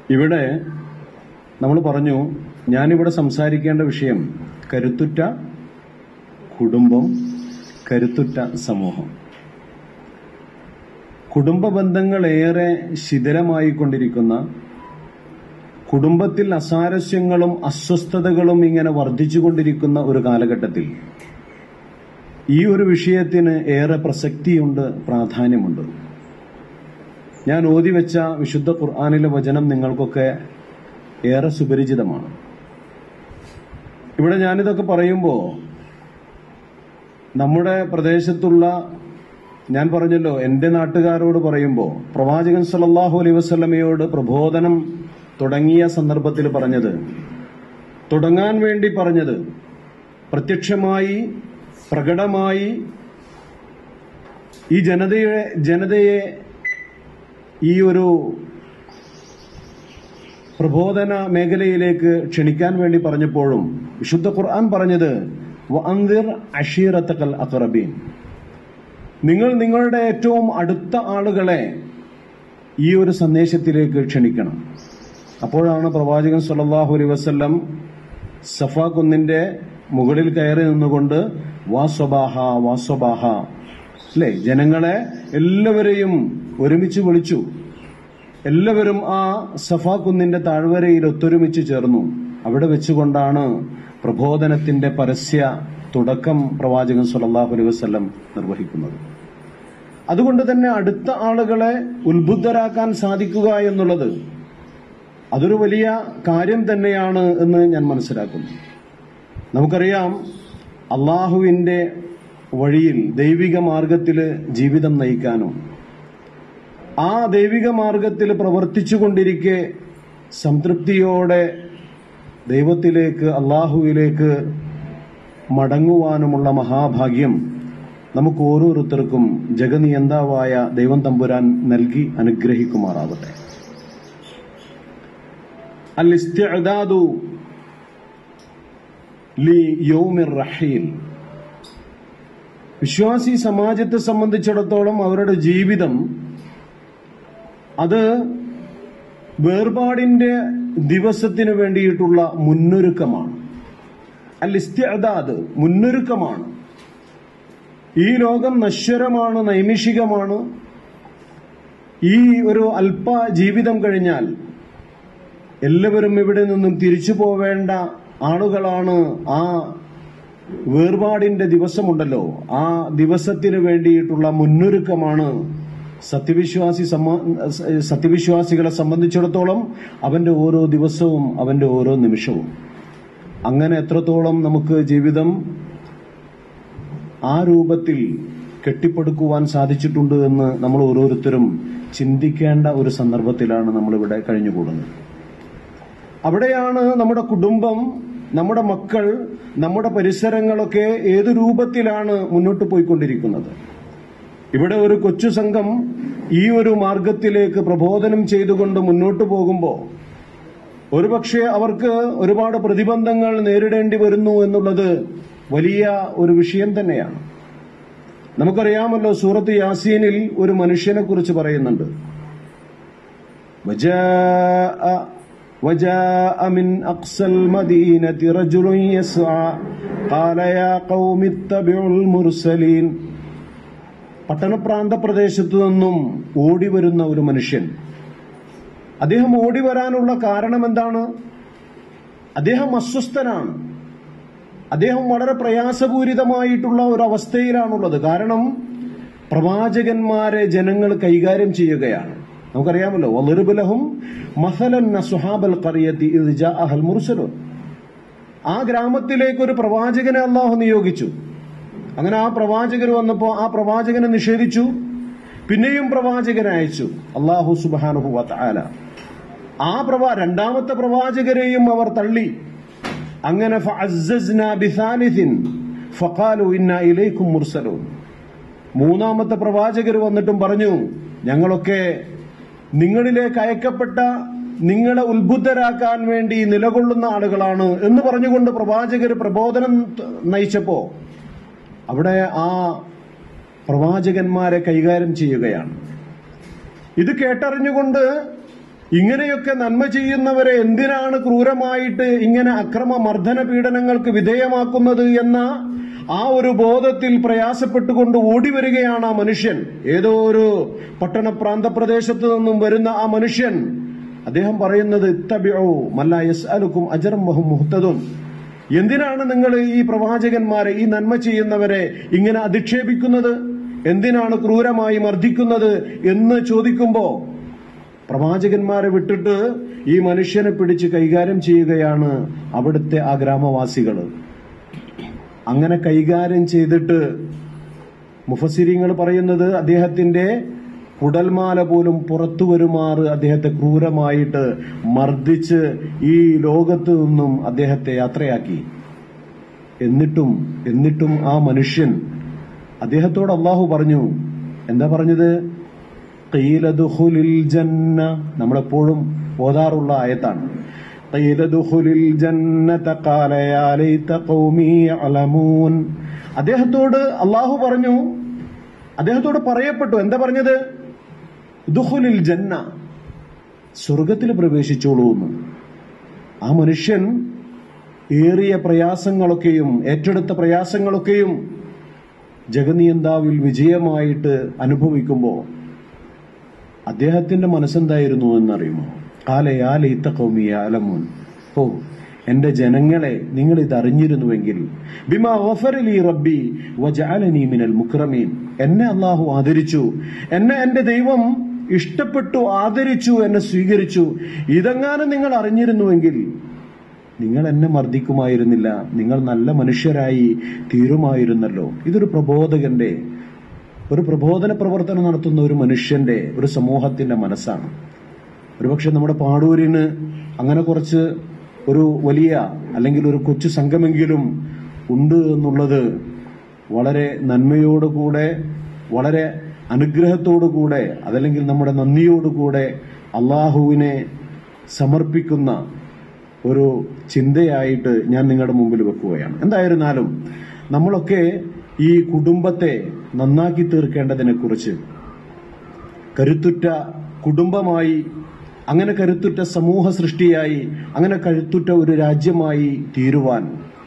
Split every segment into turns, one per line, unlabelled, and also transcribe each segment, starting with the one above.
ഇവിടെ നമ്മൾ പറഞ്ഞു ഞാനിവിടെ സംസാരിക്കേണ്ട വിഷയം കരുത്തുറ്റ കുടുംബം കരുത്തുറ്റ സമൂഹം കുടുംബ ബന്ധങ്ങൾ ഏറെ ശിഥിലമായിക്കൊണ്ടിരിക്കുന്ന കുടുംബത്തിൽ അസാരസ്യങ്ങളും അസ്വസ്ഥതകളും ഇങ്ങനെ വർദ്ധിച്ചുകൊണ്ടിരിക്കുന്ന ഒരു കാലഘട്ടത്തിൽ ഈ ഒരു വിഷയത്തിന് ഏറെ പ്രസക്തിയുണ്ട് പ്രാധാന്യമുണ്ട് ഞാൻ ഓതി വെച്ച വിശുദ്ധ ഖുർആാനിലെ വചനം നിങ്ങൾക്കൊക്കെ ഏറെ സുപരിചിതമാണ് ഇവിടെ ഞാനിതൊക്കെ പറയുമ്പോൾ നമ്മുടെ പ്രദേശത്തുള്ള ഞാൻ പറഞ്ഞല്ലോ എന്റെ നാട്ടുകാരോട് പറയുമ്പോൾ പ്രവാചകൻ സല്ലല്ലാഹു അലൈഹി വസല്ലമയോട് പ്രബോധനം തുടങ്ങിയ സന്ദർഭത്തിൽ പറഞ്ഞത് തുടങ്ങാൻ വേണ്ടി പറഞ്ഞത് പ്രത്യക്ഷമായി പ്രകടമായി ഈ ജനതയെ ജനതയെ ഈ ഒരു പ്രബോധന മേഖലയിലേക്ക് ക്ഷണിക്കാൻ വേണ്ടി പറഞ്ഞപ്പോഴും വിശുദ്ധ ഖുർആൻ പറഞ്ഞത് വഅൻദിർ അഷീറത്തക്കൽ അഖറബീൻ നിങ്ങൾ നിങ്ങളുടെ ഏറ്റവും അടുത്ത ആളുകളെ ഈ ഒരു സന്ദേശത്തിലേക്ക് ക്ഷണിക്കണം അപ്പോഴാണ് പ്രവാചകൻ സല്ലല്ലാഹു അലൈഹി വസല്ലം സഫ കുന്നിന്റെ മുകളിൽ കയറി നിന്നുകൊണ്ട് വാസ്വബാഹ വാസ്വബാഹ അല്ലേ ജനങ്ങളെ എല്ലാവരെയും ഒരുമിച്ച് വിളിച്ചു എല്ലാവരും ആ സഫ കുന്നിന്റെ താഴ്വരയിൽ ഒത്തൊരുമിച്ച് ചേർന്നു അവിടെ വെച്ചുകൊണ്ടാണ് പ്രബോധനത്തിന്റെ പരസ്യ തുടക്കം പ്രവാചകൻ സല്ലല്ലാഹു അലൈഹി വസല്ലം നിർവഹിക്കുന്നത് അതുകൊണ്ട് തന്നെ അടുത്ത ആളുകളെ ഉത്ബുദ്ധരാക്കാൻ സാധിക്കുക എന്നുള്ളത് അതൊരു വലിയ കാര്യം തന്നെയാണ് എന്ന് ഞാൻ മനസ്സിലാക്കുന്നു നമുക്കറിയാം അള്ളാഹുവിന്റെ വഴിയിൽ ദൈവിക മാർഗത്തിൽ ജീവിതം നയിക്കാനും ആ ദൈവിക മാർഗത്തിൽ പ്രവർത്തിച്ചുകൊണ്ടിരിക്കെ സംതൃപ്തിയോടെ ദൈവത്തിലേക്ക് അള്ളാഹുവിലേക്ക് മടങ്ങുവാനുമുള്ള മഹാഭാഗ്യം നമുക്ക് ഓരോരുത്തർക്കും ജഗനിയന്താവായ ദൈവം തമ്പുരാൻ നൽകി അനുഗ്രഹിക്കുമാറാവട്ടെ അൽ ഇസ്തിഅദാദു ലി യൗമിർ റഹീൽ വിശ്വാസി സമാജത്തെ സംബന്ധിച്ചിടത്തോളം അവരുടെ ജീവിതം അത് വേർപാടിന്റെ ദിവസത്തിന് വേണ്ടിയിട്ടുള്ള മുന്നൊരുക്കമാണ് അൽ ഇസ്തിഅദാദ് മുന്നൊരുക്കമാണ് ഈ ലോകം നശ്വരമാണ് നൈമിഷികമാണ് ഈ ഒരു അല്പ ജീവിതം കഴിഞ്ഞാൽ എല്ലാവരും ഇവിടെ നിന്നും തിരിച്ചു പോവേണ്ട ആളുകളാണ് ആ വേർപാടിന്റെ ദിവസമുണ്ടല്ലോ ആ ദിവസത്തിന് വേണ്ടിയിട്ടുള്ള മുന്നൊരുക്കമാണ് സത്യവിശ്വാസി സമ്മ- സത്യവിശ്വാസികളെ സംബന്ധിച്ചിടത്തോളം അവന്റെ ഓരോ ദിവസവും അവന്റെ ഓരോ നിമിഷവും അങ്ങനെ എത്രത്തോളം നമുക്ക് ജീവിതം ആ രൂപത്തിൽ കെട്ടിപ്പടുക്കുവാൻ സാധിച്ചിട്ടുണ്ട് എന്ന് നമ്മൾ ഓരോരുത്തരും ചിന്തിക്കേണ്ട ഒരു സന്ദർഭത്തിലാണ് നമ്മളിവിടെ കഴിഞ്ഞുകൂടുന്നത് അവിടെയാണ് നമ്മുടെ കുടുംബം നമ്മുടെ മക്കൾ നമ്മുടെ പരിസരങ്ങളൊക്കെ ഏതു രൂപത്തിലാണ് മുന്നോട്ട് പോയിക്കൊണ്ടിരിക്കുന്നത് ഇവിടെ ഒരു കൊച്ചു സംഘം ഈ ഒരു മാർഗത്തിലേക്ക് പ്രബോധനം ചെയ്തുകൊണ്ട് മുന്നോട്ട് പോകുമ്പോൾ ഒരുപക്ഷെ അവർക്ക് ഒരുപാട് പ്രതിബന്ധങ്ങൾ നേരിടേണ്ടി വരുന്നു എന്നുള്ളത് വലിയ ഒരു വിഷയം തന്നെയാണ് നമുക്കറിയാമല്ലോ സൂറത്ത് യാസീനിൽ ഒരു മനുഷ്യനെ കുറിച്ച് പറയുന്നുണ്ട് وجاء وجاء من أقصى المدينة رجل يسعى قال يا قوم اتبعوا المرسلين പട്ടണപ്രാന്ത പ്രദേശത്തു നിന്നും ഓടി വരുന്ന ഒരു മനുഷ്യൻ അദ്ദേഹം ഓടി വരാനുള്ള കാരണം എന്താണ് അദ്ദേഹം അസ്വസ്ഥനാണ് അദ്ദേഹം വളരെ പ്രയാസപൂരിതമായിട്ടുള്ള ഒരു അവസ്ഥയിലാണുള്ളത് കാരണം പ്രവാചകന്മാരെ ജനങ്ങൾ കൈകാര്യം ചെയ്യുകയാണ് നമുക്കറിയാമല്ലോ വലുബലഹും മസലൻ സുഹാബൽ ഖറിയത്തി ഇദ് ജാഅഹൽ മുർസലുൻ ആ ഗ്രമത്തിലേക്ക് ഒരു പ്രവാചകനെ അള്ളാഹു നിയോഗിച്ചു അങ്ങനെ ആ പ്രവാചകർ വന്നപ്പോൾ ആ പ്രവാചകനെ നിഷേധിച്ചു പിന്നെയും പ്രവാചകനെ അയച്ചു അള്ളാഹു സുബാനുഹു വതആല ആ പ്രവാ രണ്ടാമത്തെ പ്രവാചകരെയും അവർ തള്ളി അങ്ങനെ ഫഅസ്സസ്നാ ബിസാലിസിൻ ഫഖാലു ഇന്നാ ഇലൈക്കും മുർസലൂൻ മൂന്നാമത്തെ പ്രവാചകർ വന്നിട്ടും പറഞ്ഞു ഞങ്ങളൊക്കെ നിങ്ങളിലേക്ക് അയക്കപ്പെട്ട നിങ്ങളെ ഉത്ബുദ്ധരാക്കാൻ വേണ്ടി നിലകൊള്ളുന്ന ആളുകളാണ് എന്ന് പറഞ്ഞുകൊണ്ട് പ്രവാചകർ പ്രബോധനം ത- നയിച്ചപ്പോ അവിടെ ആ പ്രവാചകന്മാരെ കൈകാര്യം ചെയ്യുകയാണ് ഇത് കേട്ടറിഞ്ഞുകൊണ്ട് ഇങ്ങനെയൊക്കെ നന്മ ചെയ്യുന്നവരെ എന്തിനാണ് ക്രൂരമായിട്ട് ഇങ്ങനെ അക്രമ മർദ്ദന പീഡനങ്ങൾക്ക് വിധേയമാക്കുന്നത് എന്ന ആ ഒരു ബോധത്തിൽ പ്രയാസപ്പെട്ടുകൊണ്ട് ഓടി വരികയാണ് ആ മനുഷ്യൻ ഏതോ ഒരു പട്ടണ പ്രാന്തപ്രദേശത്ത് നിന്നും വരുന്ന ആ മനുഷ്യൻ അദ്ദേഹം പറയുന്നത് ഇത്തബിഉ മല്ല യസ്അലുക്കും അജറം വഹും മുഹ്തദുൻ എന്തിനാണ് നിങ്ങൾ ഈ പ്രവാചകന്മാരെ ഈ നന്മ ചെയ്യുന്നവരെ ഇങ്ങനെ അധിക്ഷേപിക്കുന്നത് എന്തിനാണ് ക്രൂരമായി മർദ്ദിക്കുന്നത് എന്ന് ചോദിക്കുമ്പോ പ്രവാചകന്മാരെ വിട്ടിട്ട് ഈ മനുഷ്യനെ പിടിച്ച് കൈകാര്യം ചെയ്യുകയാണ് അവിടുത്തെ ആ ഗ്രാമവാസികൾ അങ്ങനെ കൈകാര്യം ചെയ്തിട്ട് മുഫസിരിങ്ങൾ പറയുന്നത് അദ്ദേഹത്തിന്റെ കുടൽമാല പോലും പുറത്തു വരുമാറ് അദ്ദേഹത്തെ ക്രൂരമായിട്ട് മർദ്ദിച്ച് ഈ ലോകത്ത് നിന്നും അദ്ദേഹത്തെ യാത്രയാക്കി എന്നിട്ടും എന്നിട്ടും ആ മനുഷ്യൻ അദ്ദേഹത്തോട് അള്ളാഹു പറഞ്ഞു എന്താ പറഞ്ഞത് ഖീലദുഖുലിൽ ജന്ന നമ്മളെപ്പോഴും ഓതാറുള്ള ആയത്താണ് ഖീലദുഖുലിൽ ജന്നത ഖാല യാ ലൈത ഖൗമി യഅലമൂൻ അദ്ദേഹത്തോട് അള്ളാഹു പറഞ്ഞു അദ്ദേഹത്തോട് പറയപ്പെട്ടു എന്താ പറഞ്ഞത് ദുഖുലിൽ ജന്ന സ്വർഗത്തിൽ പ്രവേശിച്ചോളൂ എന്ന് ആ മനുഷ്യൻ ഏറിയ പ്രയാസങ്ങളൊക്കെയും ഏറ്റെടുത്ത പ്രയാസങ്ങളൊക്കെയും ജഗനിയന്താവിൽ വിജയമായിട്ട് അനുഭവിക്കുമ്പോൾ അദ്ദേഹത്തിന്റെ മനസ്സെന്തായിരുന്നു എന്നറിയുമോ കാലയാലയിത്ത കൗമിയ അലമുൻ ഓ എന്റെ ജനങ്ങളെ നിങ്ങൾ ഇത് അറിഞ്ഞിരുന്നുവെങ്കിൽ ബിമാ ഓഫറലി റബ്ബി വജാലനി മിനൽ മുക്രമീൻ എന്നെ അള്ളാഹു ആദരിച്ചു എന്നെ എന്റെ ദൈവം ഇഷ്ടപ്പെട്ടു ആദരിച്ചു എന്നെ സ്വീകരിച്ചു ഇതെങ്ങാനും നിങ്ങൾ അറിഞ്ഞിരുന്നുവെങ്കിൽ നിങ്ങൾ എന്നെ മർദ്ദിക്കുമായിരുന്നില്ല നിങ്ങൾ നല്ല മനുഷ്യരായി തീരുമായിരുന്നല്ലോ ഇതൊരു പ്രബോധകന്റെ ഒരു പ്രബോധന പ്രവർത്തനം നടത്തുന്ന ഒരു മനുഷ്യന്റെ ഒരു സമൂഹത്തിന്റെ മനസ്സാണ് ഒരുപക്ഷെ നമ്മുടെ പാടൂരിന് അങ്ങനെ കുറച്ച് ഒരു വലിയ അല്ലെങ്കിൽ ഒരു കൊച്ചു സംഘമെങ്കിലും ഉണ്ട് എന്നുള്ളത് വളരെ നന്മയോടുകൂടെ വളരെ അനുഗ്രഹത്തോടുകൂടെ അതല്ലെങ്കിൽ നമ്മുടെ നന്ദിയോടുകൂടെ അള്ളാഹുവിനെ സമർപ്പിക്കുന്ന ഒരു ചിന്തയായിട്ട് ഞാൻ നിങ്ങളുടെ മുമ്പിൽ വെക്കുകയാണ് എന്തായിരുന്നാലും നമ്മളൊക്കെ ഈ കുടുംബത്തെ നന്നാക്കി തീർക്കേണ്ടതിനെ കുറിച്ച് കരുത്തുറ്റ കുടുംബമായി അങ്ങനെ കരുത്തുറ്റ സമൂഹ സൃഷ്ടിയായി അങ്ങനെ കരുത്തുറ്റ ഒരു രാജ്യമായി തീരുവാൻ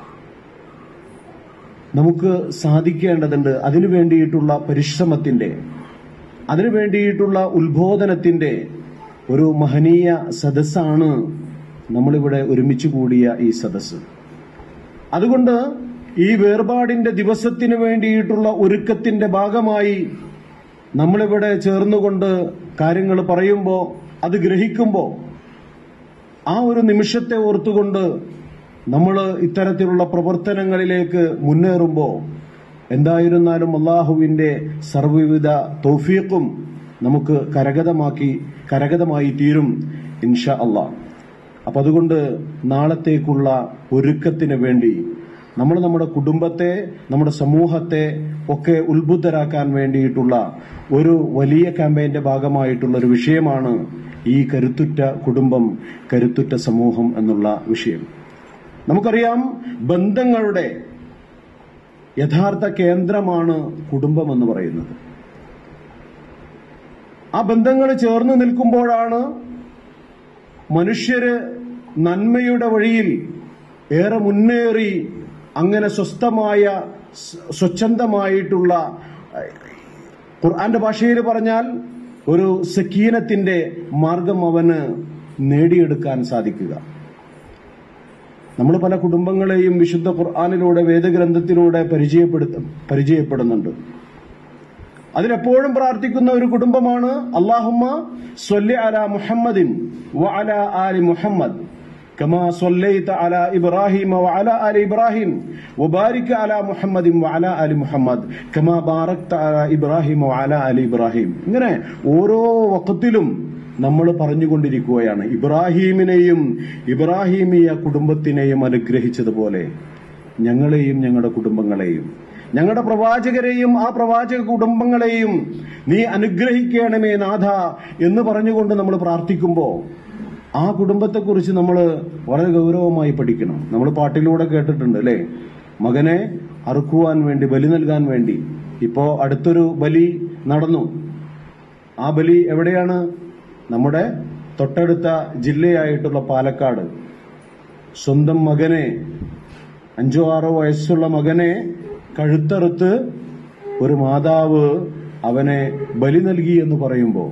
നമുക്ക് സാധിക്കേണ്ടതുണ്ട് അതിനു വേണ്ടിയിട്ടുള്ള പരിശ്രമത്തിന്റെ അതിനു വേണ്ടിയിട്ടുള്ള ഉത്ബോധനത്തിന്റെ ഒരു മഹനീയ സദസ്സാണ് നമ്മളിവിടെ ഒരുമിച്ച് കൂടിയ ഈ സദസ്സ് അതുകൊണ്ട് ഈ വേർപാടിന്റെ ദിവസത്തിന് വേണ്ടിയിട്ടുള്ള ഒരുക്കത്തിന്റെ ഭാഗമായി നമ്മളിവിടെ ചേർന്നുകൊണ്ട് കാര്യങ്ങൾ പറയുമ്പോൾ അത് ഗ്രഹിക്കുമ്പോൾ ആ ഒരു നിമിഷത്തെ ഓർത്തുകൊണ്ട് നമ്മൾ ഇത്തരത്തിലുള്ള പ്രവർത്തനങ്ങളിലേക്ക് മുന്നേറുമ്പോൾ എന്തായിരുന്നാലും അള്ളാഹുവിന്റെ സർവ്വവിധ തൗഫീഖും നമുക്ക് കരഗതമാക്കി കരഗതമായി തീരും ഇൻഷാ അള്ളാഹ് അപ്പൊ അതുകൊണ്ട് നാളത്തേക്കുള്ള ഒരുക്കത്തിന് വേണ്ടി നമ്മൾ നമ്മുടെ കുടുംബത്തെ നമ്മുടെ സമൂഹത്തെ ഒക്കെ ഉത്ബുദ്ധരാക്കാൻ വേണ്ടിയിട്ടുള്ള ഒരു വലിയ ക്യാമ്പയിന്റെ ഭാഗമായിട്ടുള്ള ഒരു വിഷയമാണ് ഈ കരുത്തുറ്റ കുടുംബം കരുത്തുറ്റ സമൂഹം എന്നുള്ള വിഷയം നമുക്കറിയാം ബന്ധങ്ങളുടെ യഥാർത്ഥ കേന്ദ്രമാണ് കുടുംബം എന്ന് പറയുന്നത് ആ ബന്ധങ്ങൾ ചേർന്ന് നിൽക്കുമ്പോഴാണ് മനുഷ്യര് നന്മയുടെ വഴിയിൽ ഏറെ മുന്നേറി അങ്ങനെ സ്വസ്ഥമായ സ്വ- സ്വച്ഛന്തമായിട്ടുള്ള ഏഹ്, ഖുർആന്റെ ഭാഷയിൽ പറഞ്ഞാൽ ഒരു സക്കീനത്തിന്റെ മാർഗം അവന് നേടിയെടുക്കാൻ സാധിക്കുക നമ്മൾ പല കുടുംബങ്ങളെയും വിശുദ്ധ ഖുർആാനിലൂടെ വേദഗ്രന്ഥത്തിലൂടെ പരിചയപ്പെടുത്ത പരിചയപ്പെടുന്നുണ്ട് അതിനെപ്പോഴും പ്രാർത്ഥിക്കുന്ന ഒരു കുടുംബമാണ് അള്ളാഹുമ്മ സ്വല്ലി അല മുഹമ്മദിൻ വ അല ആലി മുഹമ്മദ് كما صليت على إبراهيم وعلى آل إبراهيم وبارك على محمد وعلى آل محمد كما باركت على إبراهيم وعلى آل إبراهيم ഇങ്ങനെ ഓരോ വക്കത്തിലും നമ്മൾ പറഞ്ഞുകൊണ്ടിരിക്കുകയാണ് ഇബ്രാഹീമിനെയും ഇബ്രാഹീമിയ കുടുംബത്തിനെയും അനുഗ്രഹിച്ചതുപോലെ ഞങ്ങളെയും ഞങ്ങളുടെ കുടുംബങ്ങളെയും ഞങ്ങളുടെ പ്രവാചകരെയും ആ പ്രവാചക കുടുംബങ്ങളെയും നീ അനുഗ്രഹിക്കണമേ നാഥ എന്ന് പറഞ്ഞുകൊണ്ട് നമ്മൾ പ്രാർത്ഥിക്കുമ്പോൾ ആ കുടുംബത്തെക്കുറിച്ച് നമ്മൾ വളരെ ഗൗരവമായി പഠിക്കണം നമ്മൾ പാട്ടിലൂടെ കേട്ടിട്ടുണ്ട് അല്ലേ മകനെ അറുക്കുവാൻ വേണ്ടി ബലി നൽകാൻ വേണ്ടി ഇപ്പോ അടുത്തൊരു ബലി നടന്നു ആ ബലി എവിടെയാണ് നമ്മുടെ തൊട്ടടുത്ത ജില്ലയായിട്ടുള്ള പാലക്കാട് സ്വന്തം മകനെ അഞ്ചോ ആറോ വയസ്സുള്ള മകനെ കഴുത്തറുത്ത് ഒരു മാതാവ് അവനെ ബലി നൽകി എന്ന് പറയുമ്പോൾ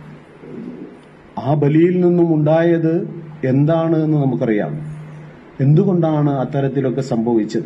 ആ ബലിയിൽ നിന്നും ഉണ്ടായത് എന്താണ് എന്ന് നമുക്കറിയാം എന്തുകൊണ്ടാണ് അത്തരത്തിലൊക്കെ സംഭവിച്ചത്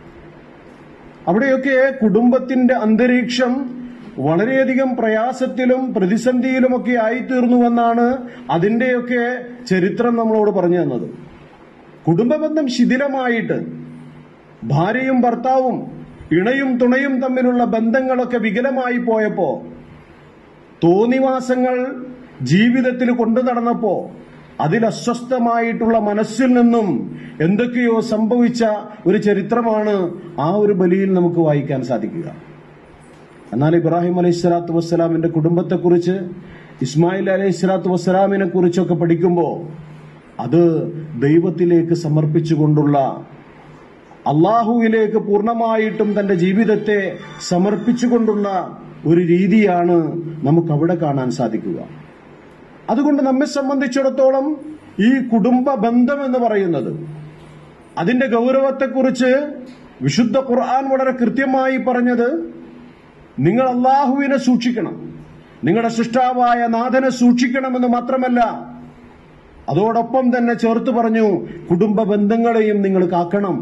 അവിടെയൊക്കെ കുടുംബത്തിന്റെ അന്തരീക്ഷം വളരെയധികം പ്രയാസത്തിലും പ്രതിസന്ധിയിലുമൊക്കെ ആയിത്തീർന്നുവെന്നാണ് അതിന്റെയൊക്കെ ചരിത്രം നമ്മളോട് പറഞ്ഞു തന്നത് കുടുംബബന്ധം ശിഥിലമായിട്ട് ഭാര്യയും ഭർത്താവും ഇണയും തുണയും തമ്മിലുള്ള ബന്ധങ്ങളൊക്കെ വികലമായി പോയപ്പോ തോന്നിവാസങ്ങൾ ജീവിതത്തിൽ കൊണ്ടു നടന്നപ്പോ അതിൽ അസ്വസ്ഥമായിട്ടുള്ള മനസ്സിൽ നിന്നും എന്തൊക്കെയോ സംഭവിച്ച ഒരു ചരിത്രമാണ് ആ ഒരു ബലിയിൽ നമുക്ക് വായിക്കാൻ സാധിക്കുക എന്നാൽ ഇബ്രാഹിം അലൈഹി സ്വലാത്തു വസ്സലാമിന്റെ കുടുംബത്തെക്കുറിച്ച് ഇസ്മായിൽ അലൈഹി സ്വലാത്തു വസ്സലാമിനെ കുറിച്ചൊക്കെ പഠിക്കുമ്പോൾ അത് ദൈവത്തിലേക്ക് സമർപ്പിച്ചുകൊണ്ടുള്ള അള്ളാഹുവിലേക്ക് പൂർണ്ണമായിട്ടും തന്റെ ജീവിതത്തെ സമർപ്പിച്ചുകൊണ്ടുള്ള ഒരു രീതിയാണ് നമുക്ക് അവിടെ കാണാൻ സാധിക്കുക അതുകൊണ്ട് നമ്മെ സംബന്ധിച്ചിടത്തോളം ഈ കുടുംബ ബന്ധം എന്ന് പറയുന്നത് അതിന്റെ ഗൗരവത്തെക്കുറിച്ച് വിശുദ്ധ ഖുർആൻ വളരെ കൃത്യമായി പറഞ്ഞത് നിങ്ങൾ അള്ളാഹുവിനെ സൂക്ഷിക്കണം നിങ്ങളുടെ സൃഷ്ടാവായ നാഥനെ സൂക്ഷിക്കണമെന്ന് മാത്രമല്ല അതോടൊപ്പം തന്നെ ചേർത്ത് പറഞ്ഞു കുടുംബ ബന്ധങ്ങളെയും നിങ്ങൾ കാക്കണം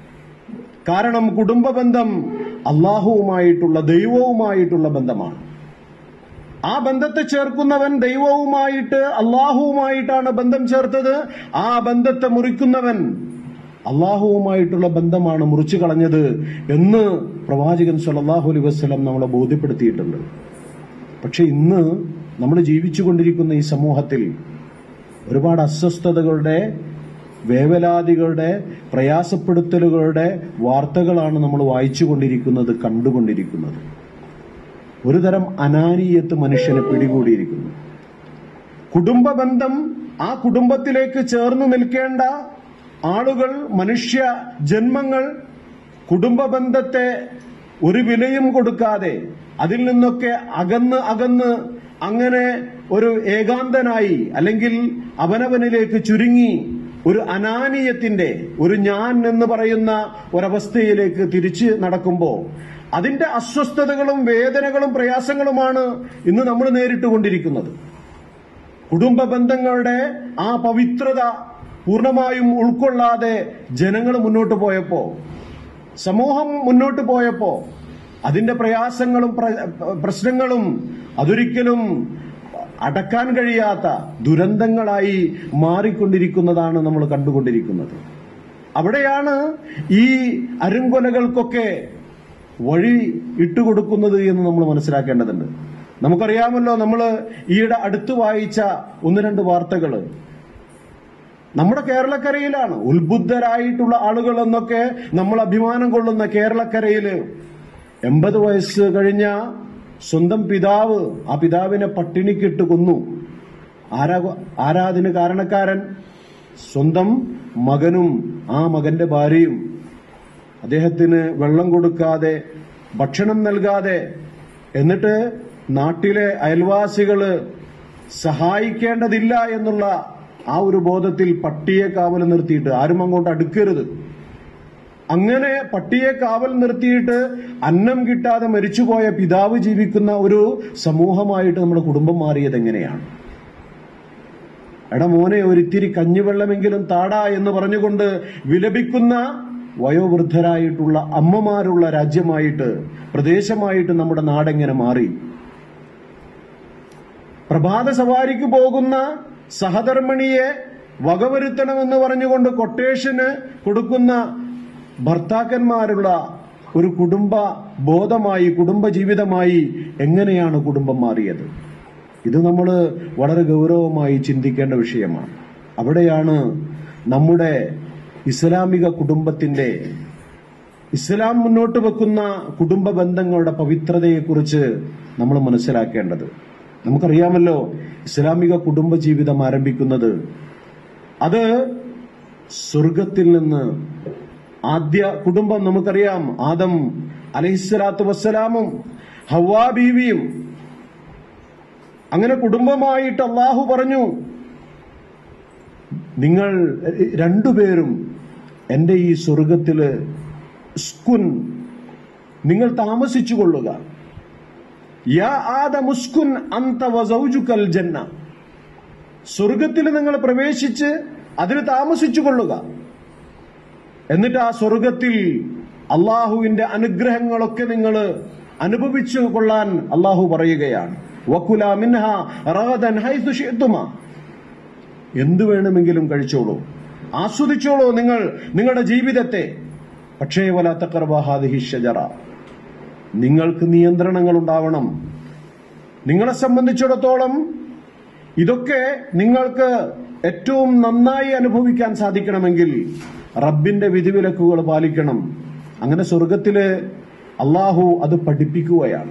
കാരണം കുടുംബ ബന്ധം അള്ളാഹുവുമായിട്ടുള്ള ദൈവവുമായിട്ടുള്ള ബന്ധമാണ് ആ ബന്ധത്തെ ചേർക്കുന്നവൻ ദൈവവുമായിട്ട് അള്ളാഹുവുമായിട്ടാണ് ബന്ധം ചേർത്തത് ആ ബന്ധത്തെ മുറിക്കുന്നവൻ അള്ളാഹുവുമായിട്ടുള്ള ബന്ധമാണ് മുറിച്ചു കളഞ്ഞത് എന്ന് പ്രവാചകൻ സല്ലല്ലാഹു അലൈഹി വസല്ലം നമ്മളെ ബോധ്യപ്പെടുത്തിയിട്ടുണ്ട് പക്ഷെ ഇന്ന് നമ്മൾ ജീവിച്ചുകൊണ്ടിരിക്കുന്ന ഈ സമൂഹത്തിൽ ഒരുപാട് അസ്വസ്ഥതകളുടെ വേവലാതികളുടെ പ്രയാസപ്പെടുത്തലുകളുടെ വാർത്തകളാണ് നമ്മൾ വായിച്ചുകൊണ്ടിരിക്കുന്നത് കണ്ടുകൊണ്ടിരിക്കുന്നത് ഒരു തരം അനാനീയത്ത് മനുഷ്യനെ പിടികൂടിയിരിക്കുന്നു കുടുംബ ബന്ധം ആ കുടുംബത്തിലേക്ക് ചേർന്നു നിൽക്കേണ്ട ആളുകൾ മനുഷ്യ ജന്മങ്ങൾ കുടുംബ ബന്ധത്തെ ഒരു വിലയും കൊടുക്കാതെ അതിൽ നിന്നൊക്കെ അകന്ന് അകന്ന് അങ്ങനെ ഒരു ഏകാന്തനായി അല്ലെങ്കിൽ അവനവനിലേക്ക് ചുരുങ്ങി ഒരു അനാനീയത്തിന്റെ ഒരു ഞാൻ എന്ന് പറയുന്ന ഒരവസ്ഥയിലേക്ക് തിരിച്ച് നടക്കുമ്പോൾ അതിന്റെ അസ്വസ്ഥതകളും വേദനകളും പ്രയാസങ്ങളുമാണ് ഇന്ന് നമ്മൾ നേരിട്ടുകൊണ്ടിരിക്കുന്നത് കുടുംബ ബന്ധങ്ങളുടെ ആ പവിത്രത പൂർണ്ണമായും ഉൾക്കൊള്ളാതെ ജനങ്ങൾ മുന്നോട്ട് പോയപ്പോ സമൂഹം മുന്നോട്ട് പോയപ്പോ അതിന്റെ പ്രയാസങ്ങളും പ്ര- പ്രശ്നങ്ങളും അതൊരിക്കലും അടക്കാൻ കഴിയാത്ത ദുരന്തങ്ങളായി മാറിക്കൊണ്ടിരിക്കുന്നതാണ് നമ്മൾ കണ്ടുകൊണ്ടിരിക്കുന്നത് അവിടെയാണ് ഈ അരുങ്കൊലകൾക്കൊക്കെ വഴി ഇട്ടുകൊടുക്കുന്നത് എന്ന് നമ്മൾ മനസ്സിലാക്കേണ്ടതുണ്ട് നമുക്കറിയാമല്ലോ നമ്മൾ ഈയിടെ അടുത്ത് വായിച്ച ഒന്ന് രണ്ട് വാർത്തകൾ നമ്മുടെ കേരളക്കരയിലാണ് ഉത്ബുദ്ധരായിട്ടുള്ള ആളുകൾ എന്നൊക്കെ നമ്മൾ അഭിമാനം കൊള്ളുന്ന കേരളക്കരയില് എൺപത് വയസ്സ് കഴിഞ്ഞ സ്വന്തം പിതാവ് ആ പിതാവിനെ പട്ടിണിക്കിട്ട് കൊന്നു ആരാ ആരാ അതിന് കാരണക്കാരൻ സ്വന്തം മകനും ആ മകന്റെ ഭാര്യയും അദ്ദേഹത്തിന് വെള്ളം കൊടുക്കാതെ ഭക്ഷണം നൽകാതെ എന്നിട്ട് നാട്ടിലെ അയൽവാസികള് സഹായിക്കേണ്ടതില്ല എന്നുള്ള ആ ഒരു ബോധത്തിൽ പട്ടിയെ കാവൽ നിർത്തിയിട്ട് ആരും അങ്ങോട്ട് അടുക്കരുത് അങ്ങനെ പട്ടിയെ കാവൽ നിർത്തിയിട്ട് അന്നം കിട്ടാതെ മരിച്ചുപോയ പിതാവ് ജീവിക്കുന്ന ഒരു സമൂഹമായിട്ട് നമ്മുടെ കുടുംബം മാറിയത് എങ്ങനെയാണ് എടാ മോനെ ഒരിത്തിരി കഞ്ഞിവെള്ളമെങ്കിലും താടാ എന്ന് പറഞ്ഞുകൊണ്ട് വിലപിക്കുന്ന വയോവൃദ്ധരായിട്ടുള്ള അമ്മമാരുള്ള രാജ്യമായിട്ട് പ്രദേശമായിട്ട് നമ്മുടെ നാടെങ്ങനെ മാറി പ്രഭാത സവാരിക്ക് പോകുന്ന സഹധർമ്മിണിയെ വകവരുത്തണമെന്ന് പറഞ്ഞുകൊണ്ട് കൊട്ടേഷന് കൊടുക്കുന്ന ഭർത്താക്കന്മാരുള്ള ഒരു കുടുംബ ബോധമായി കുടുംബ ജീവിതമായി എങ്ങനെയാണ് കുടുംബം മാറിയത് ഇത് നമ്മൾ വളരെ ഗൗരവമായി ചിന്തിക്കേണ്ട വിഷയമാണ് അവിടെയാണ് നമ്മുടെ ഇസ്ലാമിക കുടുംബത്തിന്റെ ഇസ്ലാം മുന്നോട്ട് വെക്കുന്ന കുടുംബ ബന്ധങ്ങളുടെ പവിത്രതയെക്കുറിച്ച് നമ്മൾ മനസ്സിലാക്കേണ്ടത് നമുക്കറിയാമല്ലോ ഇസ്ലാമിക കുടുംബ ജീവിതം ആരംഭിക്കുന്നത് അത് സ്വർഗത്തിൽ നിന്ന് ആദ്യ കുടുംബം നമുക്കറിയാം ആദം അലഹിസ്വലാത്തു വസ്സലാമും ഹവാ ബീവിയും അങ്ങനെ കുടുംബമായിട്ട് അള്ളാഹു പറഞ്ഞു നിങ്ങൾ രണ്ടുപേരും എന്റെ ഈ സ്വർഗത്തില് സ്കുൻ നിങ്ങൾ താമസിച്ചു കൊള്ളുക യാ ആദമുസ്കുൻ അന്ത വസൗജുക്കൽ ജന്ന സ്വർഗത്തിൽ നിങ്ങൾ പ്രവേശിച്ച് അതിൽ താമസിച്ചു കൊള്ളുക എന്നിട്ട് ആ സ്വർഗത്തിൽ അള്ളാഹുവിന്റെ അനുഗ്രഹങ്ങളൊക്കെ നിങ്ങൾ അനുഭവിച്ചു കൊള്ളാൻ അള്ളാഹു പറയുകയാണ് വക്കുല മിൻഹ റഗദൻ ഹൈസു ഷിഅ്തുമ എന്തു വേണമെങ്കിലും കഴിച്ചോളൂ ആസ്വദിച്ചോളൂ നിങ്ങൾ നിങ്ങളുടെ ജീവിതത്തെ പക്ഷേ വല തക്കർവാഹാദിഹി ഷജറ നിങ്ങൾക്ക് നിയന്ത്രണങ്ങൾ ഉണ്ടാവണം നിങ്ങളെ സംബന്ധിച്ചിടത്തോളം ഇതൊക്കെ നിങ്ങൾക്ക് ഏറ്റവും നന്നായി അനുഭവിക്കാൻ സാധിക്കണമെങ്കിൽ റബ്ബിന്റെ വിധിവിലക്കുകൾ പാലിക്കണം അങ്ങനെ സ്വർഗത്തില് അള്ളാഹു അത് പഠിപ്പിക്കുകയാണ്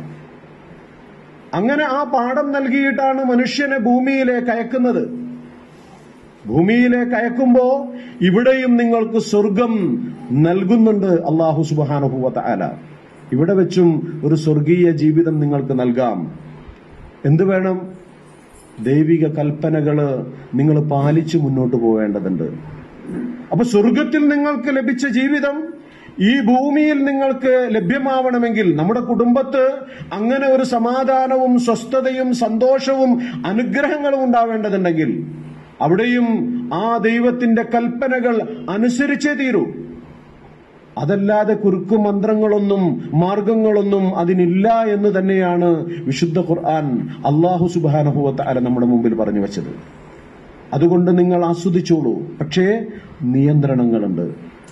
അങ്ങനെ ആ പാഠം നൽകിയിട്ടാണ് മനുഷ്യനെ ഭൂമിയിലേക്ക് അയക്കുന്നത് ഭൂമിയിലേക്ക് അയക്കുമ്പോ ഇവിടെയും നിങ്ങൾക്ക് സ്വർഗം നൽകുന്നുണ്ട് അള്ളാഹു സുബാനുഭൂവത്ത ആല ഇവിടെ വെച്ചും ഒരു സ്വർഗീയ ജീവിതം നിങ്ങൾക്ക് നൽകാം എന്തു വേണം ദൈവിക കൽപ്പനകള് നിങ്ങൾ പാലിച്ചു മുന്നോട്ട് പോവേണ്ടതുണ്ട് അപ്പൊ സ്വർഗത്തിൽ നിങ്ങൾക്ക് ലഭിച്ച ജീവിതം ഈ ഭൂമിയിൽ നിങ്ങൾക്ക് ലഭ്യമാവണമെങ്കിൽ നമ്മുടെ കുടുംബത്ത് അങ്ങനെ ഒരു സമാധാനവും സ്വസ്ഥതയും സന്തോഷവും അനുഗ്രഹങ്ങളും ഉണ്ടാവേണ്ടതുണ്ടെങ്കിൽ അവിടെയും ആ ദൈവത്തിന്റെ കൽപ്പനകൾ അനുസരിച്ചേ തീരൂ അതല്ലാതെ കുറുക്കു മന്ത്രങ്ങളൊന്നും മാർഗങ്ങളൊന്നും അതിനില്ല എന്ന് തന്നെയാണ് വിശുദ്ധ ഖുർആൻ അള്ളാഹു സുബാനഹുവത്ത് അല നമ്മുടെ മുമ്പിൽ പറഞ്ഞു വെച്ചത് അതുകൊണ്ട് നിങ്ങൾ ആസ്വദിച്ചോളൂ പക്ഷേ നിയന്ത്രണങ്ങളുണ്ട്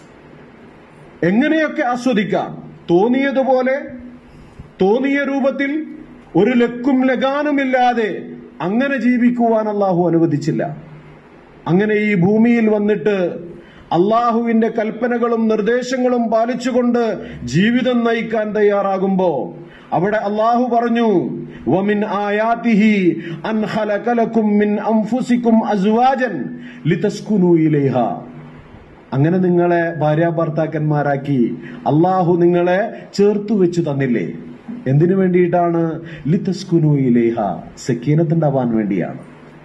എങ്ങനെയൊക്കെ ആസ്വദിക്കാം തോന്നിയതുപോലെ തോന്നിയ രൂപത്തിൽ ഒരു ലക്കും ലഗാനുമില്ലാതെ അങ്ങനെ ജീവിക്കുവാൻ അള്ളാഹു അനുവദിച്ചില്ല അങ്ങനെ ഈ ഭൂമിയിൽ വന്നിട്ട് അള്ളാഹുവിന്റെ കൽപ്പനകളും നിർദ്ദേശങ്ങളും പാലിച്ചുകൊണ്ട് ജീവിതം നയിക്കാൻ തയ്യാറാകുമ്പോ അവിടെ അള്ളാഹു പറഞ്ഞു വമിൻ ആയാതിഹി അൻ ഖലഖലകും മിൻ അൻഫുസികും അസ്വാജൻ ലിതസ്കുനു ഇലൈഹ അങ്ങനെ നിങ്ങളെ ഭാര്യാഭർത്താക്കന്മാരാക്കി അള്ളാഹു നിങ്ങളെ ചേർത്തു വെച്ച് തന്നില്ലേ എന്തിനു വേണ്ടിയിട്ടാണ് ലിതസ്കുനു ഇലേഹ സക്കീനത്തുണ്ടാവാൻ വേണ്ടിയാണ്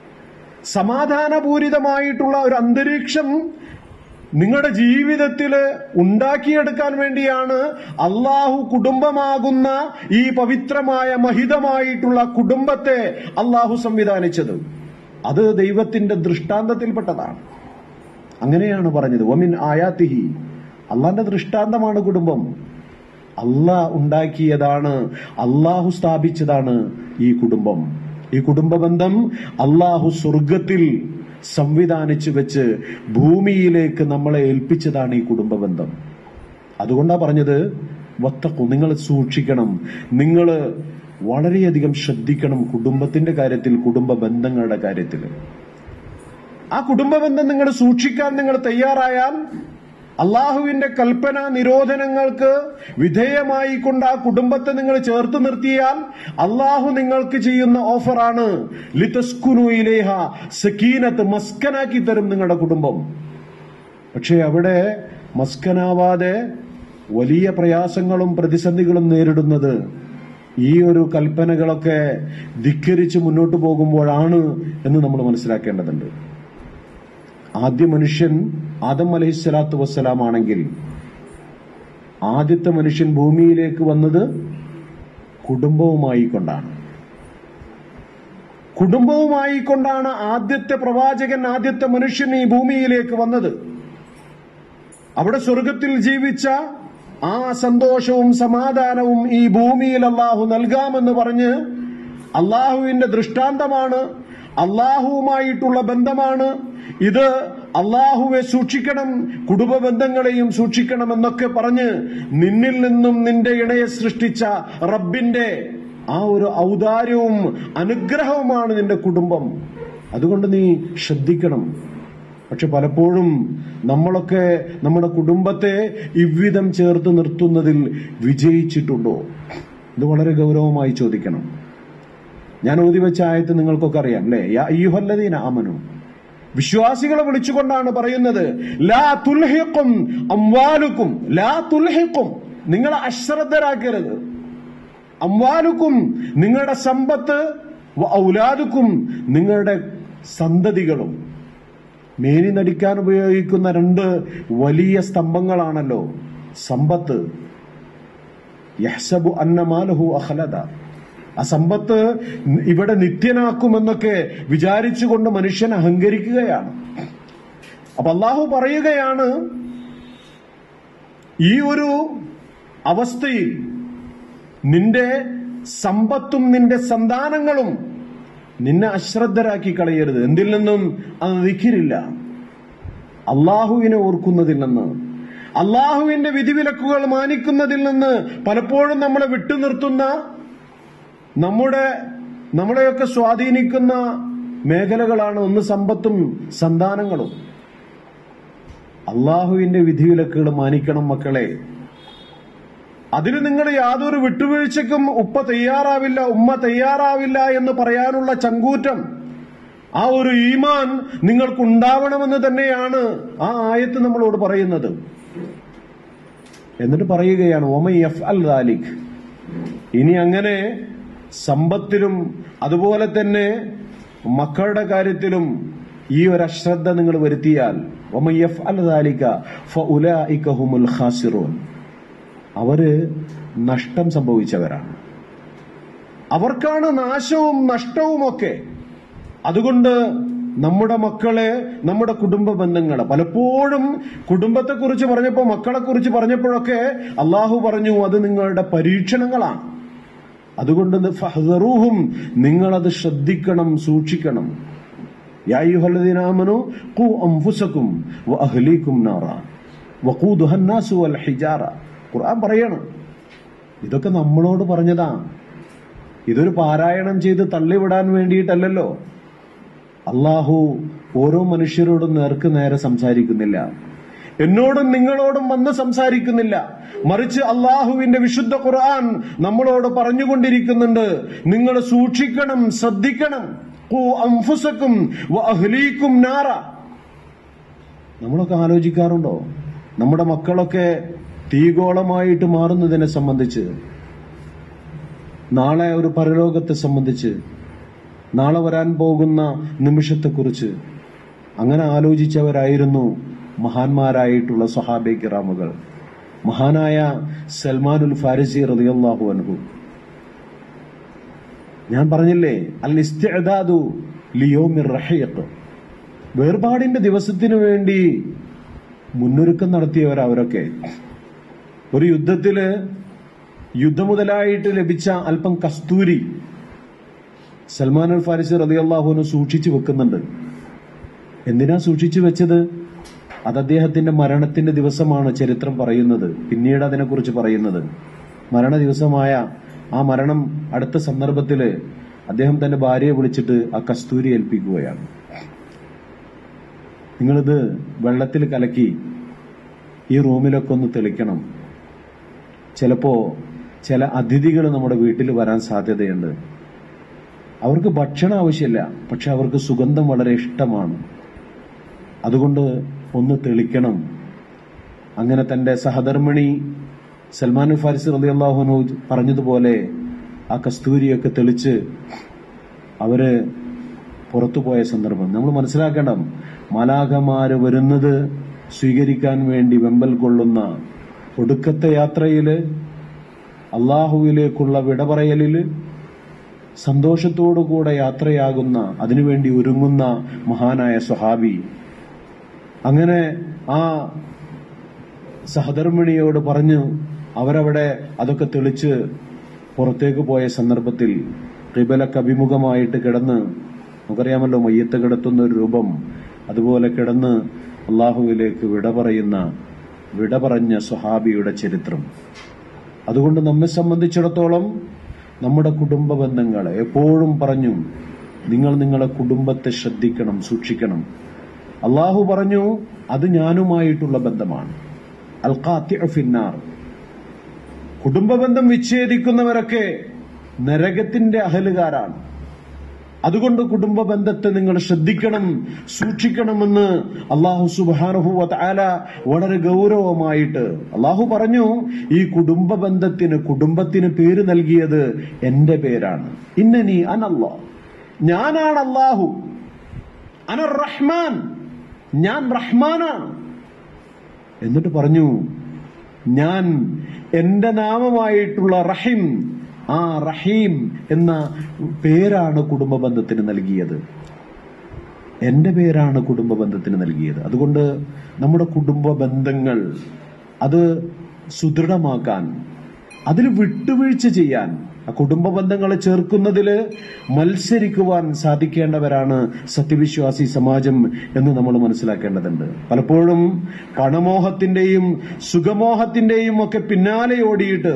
സമാധാനപൂരിതമായിട്ടുള്ള ഒരു അന്തരീക്ഷം നിങ്ങളുടെ ജീവിതത്തിൽ ഉണ്ടാക്കിയെടുക്കാൻ വേണ്ടിയാണ് അള്ളാഹു കുടുംബമാകുന്ന ഈ പവിത്രമായ മഹിതമായിട്ടുള്ള കുടുംബത്തെ അള്ളാഹു സംവിധാനിച്ചത് അത് ദൈവത്തിന്റെ ദൃഷ്ടാന്തത്തിൽപ്പെട്ടതാണ് അങ്ങനെയാണ് പറഞ്ഞത് ഒമിൻ ആയാത്തിഹി അള്ളാന്റെ ദൃഷ്ടാന്തമാണ് കുടുംബം അള്ളാഹ് ഉണ്ടാക്കിയതാണ് അള്ളാഹു സ്ഥാപിച്ചതാണ് ഈ കുടുംബം ഈ കുടുംബ ബന്ധം അള്ളാഹു സ്വർഗത്തിൽ സംവിധാനിച്ചു വെച്ച് ഭൂമിയിലേക്ക് നമ്മളെ ഏൽപ്പിച്ചതാണ് ഈ കുടുംബ ബന്ധം അതുകൊണ്ടാ പറഞ്ഞത് വത്തക്കു നിങ്ങൾ സൂക്ഷിക്കണം നിങ്ങൾ വളരെയധികം ശ്രദ്ധിക്കണം കുടുംബത്തിന്റെ കാര്യത്തിൽ കുടുംബ ബന്ധങ്ങളുടെ കാര്യത്തിൽ ആ കുടുംബ ബന്ധം നിങ്ങൾ സൂക്ഷിക്കാൻ നിങ്ങൾ തയ്യാറായാൽ അള്ളാഹുവിന്റെ കൽപ്പന നിരോധനങ്ങൾക്ക് വിധേയമായി കൊണ്ട് ആ കുടുംബത്തെ നിങ്ങൾ ചേർത്ത് നിർത്തിയാൽ അള്ളാഹു നിങ്ങൾക്ക് ചെയ്യുന്ന ഓഫറാണ് ലിതസ്കുനു ഇലേഹ സക്കീനത്ത് മസ്കനാക്കി തരും നിങ്ങളുടെ കുടുംബം പക്ഷേ അവിടെ മസ്കനാവാതെ വലിയ പ്രയാസങ്ങളും പ്രതിസന്ധികളും നേരിടുന്നത് ഈ ഒരു കൽപ്പനകളൊക്കെ ധിക്കരിച്ച് മുന്നോട്ട് പോകുമ്പോഴാണ് എന്ന് നമ്മൾ മനസ്സിലാക്കേണ്ടതുണ്ട് ആദ്യ മനുഷ്യൻ ആദം അലഹിസ്വലാത്തു വസ്സലാം ആണെങ്കിൽ ആദ്യത്തെ മനുഷ്യൻ ഭൂമിയിലേക്ക് വന്നത് കുടുംബവുമായി കൊണ്ടാണ് കുടുംബവുമായി കൊണ്ടാണ് ആദ്യത്തെ പ്രവാചകൻ ആദ്യത്തെ മനുഷ്യൻ ഈ ഭൂമിയിലേക്ക് വന്നത് അവിടെ സ്വർഗത്തിൽ ജീവിച്ച ആ സന്തോഷവും സമാധാനവും ഈ ഭൂമിയിൽ അള്ളാഹു നൽകാമെന്ന് പറഞ്ഞ് അള്ളാഹുവിന്റെ ദൃഷ്ടാന്തമാണ് അള്ളാഹുവുമായിട്ടുള്ള ബന്ധമാണ് ഇത് അള്ളാഹുവെ സൂക്ഷിക്കണം കുടുംബ ബന്ധങ്ങളെയും സൂക്ഷിക്കണം എന്നൊക്കെ പറഞ്ഞ് നിന്നിൽ നിന്നും നിന്റെ ഇണയെ സൃഷ്ടിച്ച റബ്ബിന്റെ ആ ഒരു ഔദാര്യവും അനുഗ്രഹവുമാണ് നിന്റെ കുടുംബം അതുകൊണ്ട് നീ ശ്രദ്ധിക്കണം പക്ഷെ പലപ്പോഴും നമ്മളൊക്കെ നമ്മുടെ കുടുംബത്തെ ഇவ்விധം ചേർത്ത് നിർത്തുന്നതിൽ വിജയിച്ചിട്ടുണ്ടോ ഇത് വളരെ ഗൗരവമായി ചോദിക്കണം ഞാൻ ഓതി വെച്ച ആയത്ത് നിങ്ങൾക്കൊക്കെ അറിയാം അല്ലേ യാ അയ്യുഹല്ലദീന ആമനു വിശ്വാസികളെ വിളിച്ചുകൊണ്ടാണ് പറയുന്നത് ലാ തുൽഹിക്കും അംവാലുക്കും ലാ തുൽഹിക്കും നിങ്ങളെ അശ്രദ്ധരാക്കരുത് അംവാലുക്കും നിങ്ങളുടെ സമ്പത്ത് വ ഔലാദുക്കും നിങ്ങളുടെ സന്തതികളും മേനി നടിക്കാൻ ഉപയോഗിക്കുന്ന രണ്ട് വലിയ സ്തംഭങ്ങളാണല്ലോ സമ്പത്ത് യഹ്സബു അന്നമാലഹു അഖലദ ആ സമ്പത്ത് ഇവിടെ നിത്യനാക്കുമെന്നൊക്കെ വിചാരിച്ചുകൊണ്ട് മനുഷ്യൻ അഹങ്കരിക്കുകയാണ് അപ്പൊ അള്ളാഹു പറയുകയാണ് ഈ ഒരു അവസ്ഥയിൽ നിന്റെ സമ്പത്തും നിന്റെ സന്താനങ്ങളും നിന്നെ അശ്രദ്ധരാക്കി കളയരുത് എന്തിൽ നിന്നും അത് നിൽക്കില്ല അള്ളാഹുവിനെ ഓർക്കുന്നതിൽ നിന്ന് അള്ളാഹുവിന്റെ വിധിവിലക്കുകൾ മാനിക്കുന്നതിൽ നിന്ന് പലപ്പോഴും നമ്മളെ വിട്ടുനിർത്തുന്ന നമ്മുടെ നമ്മളെയൊക്കെ സ്വാധീനിക്കുന്ന മേഖലകളാണ് ഒന്ന് സമ്പത്തും സന്താനങ്ങളും അള്ളാഹുവിന്റെ വിധിവിലക്കുകൾ മാനിക്കണം മക്കളെ അതിന് നിങ്ങൾ യാതൊരു വിട്ടുവീഴ്ചയ്ക്കും ഉപ്പ തയ്യാറാവില്ല ഉമ്മ തയ്യാറാവില്ല എന്ന് പറയാനുള്ള ചങ്കൂറ്റം ആ ഒരു ഈമാൻ നിങ്ങൾക്കുണ്ടാവണമെന്ന് തന്നെയാണ് ആ ആയത്ത് നമ്മളോട് പറയുന്നത് എന്നിട്ട് പറയുകയാണ് ഒമ എഫ് അൽ ദാലിഖ് ഇനി അങ്ങനെ സമ്പത്തിലും അതുപോലെ തന്നെ മക്കളുടെ കാര്യത്തിലും ഈ ഒരു അശ്രദ്ധ നിങ്ങൾ വരുത്തിയാൽ ഒമ എഫ് അൽ ദാലിക ഫുലുൽ ഖാസിറൂൻ അവര് നഷ്ടം സംഭവിച്ചവരാണ് അവർക്കാണ് നാശവും നഷ്ടവുമൊക്കെ അതുകൊണ്ട് നമ്മുടെ മക്കളെ നമ്മുടെ കുടുംബ ബന്ധങ്ങളെ പലപ്പോഴും കുടുംബത്തെ കുറിച്ച് പറഞ്ഞപ്പോൾ മക്കളെ കുറിച്ച് പറഞ്ഞപ്പോഴൊക്കെ അള്ളാഹു പറഞ്ഞു അത് നിങ്ങളുടെ പരീക്ഷണങ്ങളാണ് അതുകൊണ്ട് ഫഹദറൂഹും നിങ്ങളത് ശ്രദ്ധിക്കണം സൂക്ഷിക്കണം യായുഹല്ലദീനാമനു ഖു അംഫുസക്കും വഅഹ്ലീക്കും നാറ വഖൂദുഹന്നാസു വൽ ഹിജാറ ഖുർആൻ പറയണം ഇതൊക്കെ നമ്മളോട് പറഞ്ഞതാ ഇതൊരു പാരായണം ചെയ്ത് തള്ളിവിടാൻ വേണ്ടിയിട്ടല്ലല്ലോ അള്ളാഹു ഓരോ മനുഷ്യരോടും നേർക്ക് നേരെ സംസാരിക്കുന്നില്ല എന്നോടും നിങ്ങളോടും വന്ന് സംസാരിക്കുന്നില്ല മറിച്ച് അള്ളാഹുവിന്റെ വിശുദ്ധ ഖുർആൻ നമ്മളോട് പറഞ്ഞുകൊണ്ടിരിക്കുന്നുണ്ട് നിങ്ങൾ സൂക്ഷിക്കണം ശ്രദ്ധിക്കണം ഖു അൻഫുസക്കും വഅഹ്ലീക്കും നാറ നമ്മളൊക്കെ ആലോചിക്കാറുണ്ടോ നമ്മുടെ മക്കളൊക്കെ തീഗോളമായിട്ട് മാറുന്നതിനെ സംബന്ധിച്ച് നാളെ ഒരു പരലോകത്തെ സംബന്ധിച്ച് നാളെ വരാൻ പോകുന്ന നിമിഷത്തെക്കുറിച്ച് അങ്ങനെ ആലോചിച്ചവരായിരുന്നു മഹാന്മാരായിട്ടുള്ള സഹാബെ കിറാമുകൾ മഹാനായ സൽമാനുൽ ഫാരിസി റളിയല്ലാഹു അൻഹു ഞാൻ പറഞ്ഞില്ലേ അൽ ഇസ്തിഅദാദു ലിയോമിർ റഹീഖ് വേർപാടിന്റെ ദിവസത്തിനു വേണ്ടി മുന്നൊരുക്കം നടത്തിയവർ അവരൊക്കെ ഒരു യുദ്ധത്തില് യുദ്ധം മുതലായിട്ട് ലഭിച്ച അല്പം കസ്തൂരി സൽമാൻ അൽ ഫാരിസ് റതിയല്ലാഹുവിന് സൂക്ഷിച്ചു വെക്കുന്നുണ്ട് എന്തിനാ സൂക്ഷിച്ചു വെച്ചത് അത് അദ്ദേഹത്തിന്റെ മരണത്തിന്റെ ദിവസമാണ് ചരിത്രം പറയുന്നത് പിന്നീട് അതിനെക്കുറിച്ച് പറയുന്നത് മരണ ദിവസമായ ആ മരണം അടുത്ത സന്ദർഭത്തില് അദ്ദേഹം തന്റെ ഭാര്യയെ വിളിച്ചിട്ട് ആ കസ്തൂരി ഏൽപ്പിക്കുകയാണ് നിങ്ങളിത് വെള്ളത്തിൽ കലക്കി ഈ റൂമിലൊക്കെ ഒന്ന് തെളിക്കണം ചിലപ്പോ ചില അതിഥികൾ നമ്മുടെ വീട്ടിൽ വരാൻ സാധ്യതയുണ്ട് അവർക്ക് ഭക്ഷണം ആവശ്യമില്ല പക്ഷെ അവർക്ക് സുഗന്ധം വളരെ ഇഷ്ടമാണ് അതുകൊണ്ട് ഒന്ന് തെളിക്കണം അങ്ങനെ തന്റെ സഹധർമ്മിണി സൽമാൻ ഫാരിസ് റലി അള്ളാഹുനു പറഞ്ഞതുപോലെ ആ കസ്തൂരിയൊക്കെ തെളിച്ച് അവര് പുറത്തുപോയ സന്ദർഭം നമ്മൾ മനസ്സിലാക്കണം മലാഖമാര് വരുന്നത് സ്വീകരിക്കാൻ വേണ്ടി വെമ്പൽ കൊള്ളുന്ന ഒടുക്കത്തെ യാത്രയില് അള്ളാഹുവിലേക്കുള്ള വിട പറയലില് സന്തോഷത്തോടുകൂടെ യാത്രയാകുന്ന അതിനുവേണ്ടി ഒരുങ്ങുന്ന മഹാനായ സ്വഹാബി അങ്ങനെ ആ സഹധർമ്മിണിയോട് പറഞ്ഞു അവരവിടെ അതൊക്കെ തെളിച്ച് പുറത്തേക്ക് പോയ സന്ദർഭത്തിൽ റിബലക്ക് അഭിമുഖമായിട്ട് കിടന്ന് നമുക്കറിയാമല്ലോ മയ്യത്ത് കിടത്തുന്ന ഒരു രൂപം അതുപോലെ കിടന്ന് അള്ളാഹുവിലേക്ക് വിട പറയുന്ന വിട പറഞ്ഞ സ്വഹാബിയുടെ ചരിത്രം അതുകൊണ്ട് നമ്മെ സംബന്ധിച്ചിടത്തോളം നമ്മുടെ കുടുംബ ബന്ധങ്ങളെ എപ്പോഴും പറഞ്ഞു നിങ്ങൾ നിങ്ങളെ കുടുംബത്തെ ശ്രദ്ധിക്കണം സൂക്ഷിക്കണം അള്ളാഹു പറഞ്ഞു അത് ഞാനുമായിട്ടുള്ള ബന്ധമാണ് അൽ ഫിന്നാർ കുടുംബ ബന്ധം വിച്ഛേദിക്കുന്നവരൊക്കെ നരകത്തിന്റെ അഹലുകാരാണ് അതുകൊണ്ട് കുടുംബ ബന്ധത്തെ നിങ്ങൾ ശ്രദ്ധിക്കണം സൂക്ഷിക്കണമെന്ന് അള്ളാഹു സുബാനുഹുവ ആല വളരെ ഗൗരവമായിട്ട് അള്ളാഹു പറഞ്ഞു ഈ കുടുംബ ബന്ധത്തിന് കുടുംബത്തിന് പേര് നൽകിയത് എന്റെ പേരാണ് ഇന്നനി അനല്ലാ ഞാനാണ് അള്ളാഹു അനർ റഹ്മാൻ ഞാൻ റഹ്മാനാണ് എന്നിട്ട് പറഞ്ഞു ഞാൻ എന്റെ നാമമായിട്ടുള്ള റഹീം ആ റഹീം എന്ന പേരാണ് കുടുംബ ബന്ധത്തിന് നൽകിയത് എന്റെ പേരാണ് കുടുംബ ബന്ധത്തിന് നൽകിയത് അതുകൊണ്ട് നമ്മുടെ കുടുംബ ബന്ധങ്ങൾ അത് സുദൃഢമാക്കാൻ അതിൽ വിട്ടുവീഴ്ച ചെയ്യാൻ ആ കുടുംബ ബന്ധങ്ങളെ ചേർക്കുന്നതിൽ മത്സരിക്കുവാൻ സാധിക്കേണ്ടവരാണ് സത്യവിശ്വാസി സമാജം എന്ന് നമ്മൾ മനസ്സിലാക്കേണ്ടതുണ്ട് പലപ്പോഴും പണമോഹത്തിന്റെയും സുഖമോഹത്തിന്റെയും ഒക്കെ പിന്നാലെ ഓടിയിട്ട്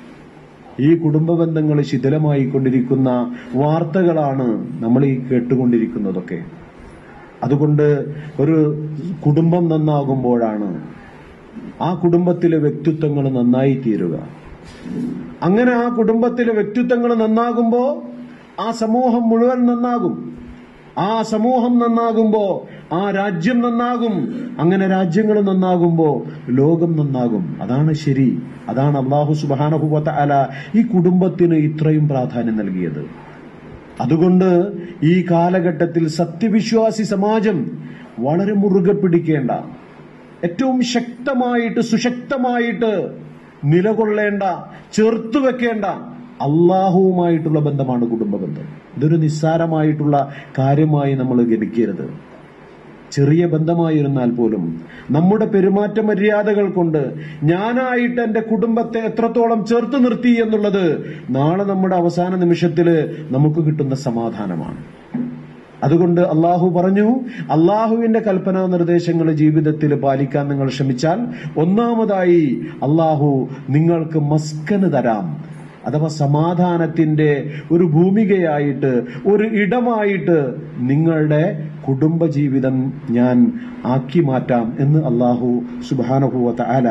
ഈ കുടുംബ ബന്ധങ്ങൾ ശിഥിലമായി കൊണ്ടിരിക്കുന്ന വാർത്തകളാണ് നമ്മൾ ഈ കേട്ടുകൊണ്ടിരിക്കുന്നതൊക്കെ അതുകൊണ്ട് ഒരു കുടുംബം നന്നാകുമ്പോഴാണ് ആ കുടുംബത്തിലെ വ്യക്തിത്വങ്ങൾ നന്നായി തീരുക അങ്ങനെ ആ കുടുംബത്തിലെ വ്യക്തിത്വങ്ങൾ നന്നാകുമ്പോ ആ സമൂഹം മുഴുവൻ നന്നാകും ആ സമൂഹം നന്നാകുമ്പോ ആ രാജ്യം നന്നാകും അങ്ങനെ രാജ്യങ്ങൾ നന്നാകുമ്പോ ലോകം നന്നാകും അതാണ് ശരി അതാണ് അള്ളാഹു സുബാനഹുവത്ത അല ഈ കുടുംബത്തിന് ഇത്രയും പ്രാധാന്യം നൽകിയത് അതുകൊണ്ട് ഈ കാലഘട്ടത്തിൽ സത്യവിശ്വാസി സമാജം വളരെ മുറുകെ പിടിക്കേണ്ട ഏറ്റവും ശക്തമായിട്ട് സുശക്തമായിട്ട് നിലകൊള്ളേണ്ട ചേർത്തു വെക്കേണ്ട അള്ളാഹുവുമായിട്ടുള്ള ബന്ധമാണ് കുടുംബ ബന്ധം ഇതൊരു നിസ്സാരമായിട്ടുള്ള കാര്യമായി നമ്മൾ ഗണിക്കരുത് ചെറിയ ബന്ധമായിരുന്നാൽ പോലും നമ്മുടെ പെരുമാറ്റ മര്യാദകൾ കൊണ്ട് ഞാനായിട്ട് എന്റെ കുടുംബത്തെ എത്രത്തോളം ചേർത്ത് നിർത്തി എന്നുള്ളത് നാളെ നമ്മുടെ അവസാന നിമിഷത്തില് നമുക്ക് കിട്ടുന്ന സമാധാനമാണ് അതുകൊണ്ട് അള്ളാഹു പറഞ്ഞു അള്ളാഹുവിന്റെ കൽപ്പനാ നിർദ്ദേശങ്ങൾ ജീവിതത്തിൽ പാലിക്കാൻ നിങ്ങൾ ശ്രമിച്ചാൽ ഒന്നാമതായി അള്ളാഹു നിങ്ങൾക്ക് മസ്കന് തരാം അഥവാ സമാധാനത്തിന്റെ ഒരു ഭൂമികയായിട്ട് ഒരു ഇടമായിട്ട് നിങ്ങളുടെ കുടുംബജീവിതം ഞാൻ ആക്കി മാറ്റാം എന്ന് അള്ളാഹു സുബാനുഭൂവത്ത ആല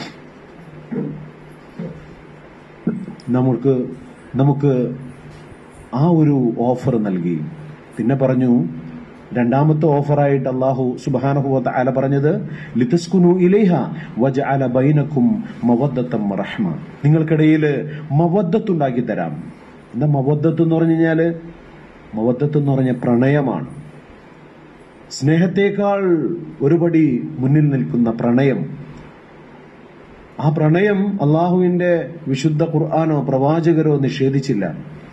നമുക്ക് നമുക്ക് ആ ഒരു ഓഫർ നൽകി പിന്നെ പറഞ്ഞു രണ്ടാമത്തെ ഓഫറായിട്ട് അള്ളാഹു സുബാനഹുവത്ത ആല പറഞ്ഞത് ലിതസ്കുനു ഇലേഹ വജ അല ബൈനക്കും മവദ്ദത്തം റഹ്മ നിങ്ങൾക്കിടയിൽ മവദ്ദത്തുണ്ടാക്കി തരാം എന്താ മവദ്ദത്ത് എന്ന് പറഞ്ഞു കഴിഞ്ഞാല് മവദ്ദത്ത് എന്ന് പറഞ്ഞ പ്രണയമാണ് സ്നേഹത്തേക്കാൾ ഒരുപടി മുന്നിൽ നിൽക്കുന്ന പ്രണയം ആ പ്രണയം അള്ളാഹുവിന്റെ വിശുദ്ധ ഖുർആാനോ പ്രവാചകരോ നിഷേധിച്ചില്ല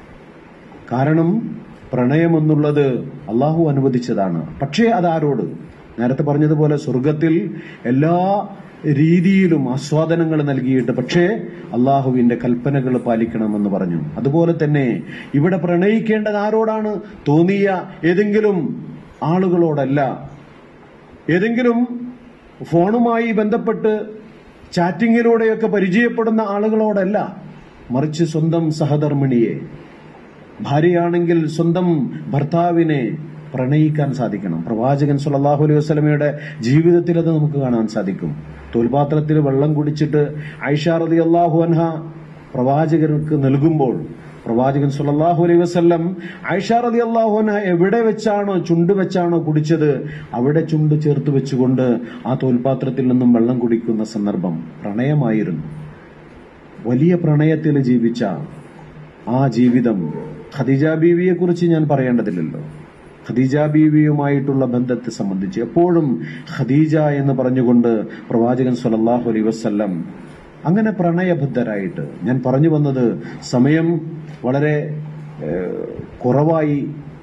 കാരണം പ്രണയം എന്നുള്ളത് അള്ളാഹു അനുവദിച്ചതാണ് പക്ഷേ അതാരോട് നേരത്തെ പറഞ്ഞതുപോലെ സ്വർഗത്തിൽ എല്ലാ രീതിയിലും ആസ്വാദനങ്ങൾ നൽകിയിട്ട് പക്ഷേ അള്ളാഹുവിന്റെ കൽപ്പനകൾ പാലിക്കണമെന്ന് പറഞ്ഞു അതുപോലെ തന്നെ ഇവിടെ പ്രണയിക്കേണ്ടത് ആരോടാണ് തോന്നിയ ഏതെങ്കിലും ആളുകളോടല്ല ഏതെങ്കിലും ഫോണുമായി ബന്ധപ്പെട്ട് ചാറ്റിങ്ങിലൂടെയൊക്കെ പരിചയപ്പെടുന്ന ആളുകളോടല്ല മറിച്ച് സ്വന്തം സഹധർമ്മിണിയെ ഭാര്യയാണെങ്കിൽ സ്വന്തം ഭർത്താവിനെ പ്രണയിക്കാൻ സാധിക്കണം പ്രവാചകൻ സുല്ലാഹു അലൈഹി വസ്ലമയുടെ ജീവിതത്തിൽ അത് നമുക്ക് കാണാൻ സാധിക്കും തോൽപാത്രത്തിൽ വെള്ളം കുടിച്ചിട്ട് ഐഷാറതി അള്ളാഹു അൻഹ പ്രവാചകർക്ക് നൽകുമ്പോൾ പ്രവാചകൻ സുല്ലാഹു അലൈഹി വസ്ലം ഐഷാറതി അള്ളാഹു അൻഹ എവിടെ വെച്ചാണോ ചുണ്ട് വെച്ചാണോ കുടിച്ചത് അവിടെ ചുണ്ട് ചേർത്ത് വെച്ചുകൊണ്ട് ആ തോൽപാത്രത്തിൽ നിന്നും വെള്ളം കുടിക്കുന്ന സന്ദർഭം പ്രണയമായിരുന്നു വലിയ പ്രണയത്തിൽ ജീവിച്ച ആ ജീവിതം ഖദീജ ബീവിയെ കുറിച്ച് ഞാൻ പറയേണ്ടതില്ലല്ലോ ഖദീജ ബീവിയുമായിട്ടുള്ള ബന്ധത്തെ സംബന്ധിച്ച് എപ്പോഴും ഖദീജ എന്ന് പറഞ്ഞുകൊണ്ട് പ്രവാചകൻ സല്ലല്ലാഹു അലൈഹി വസല്ലം അങ്ങനെ പ്രണയബദ്ധരായിട്ട് ഞാൻ പറഞ്ഞു വന്നത് സമയം വളരെ ഏഹ്, കുറവായി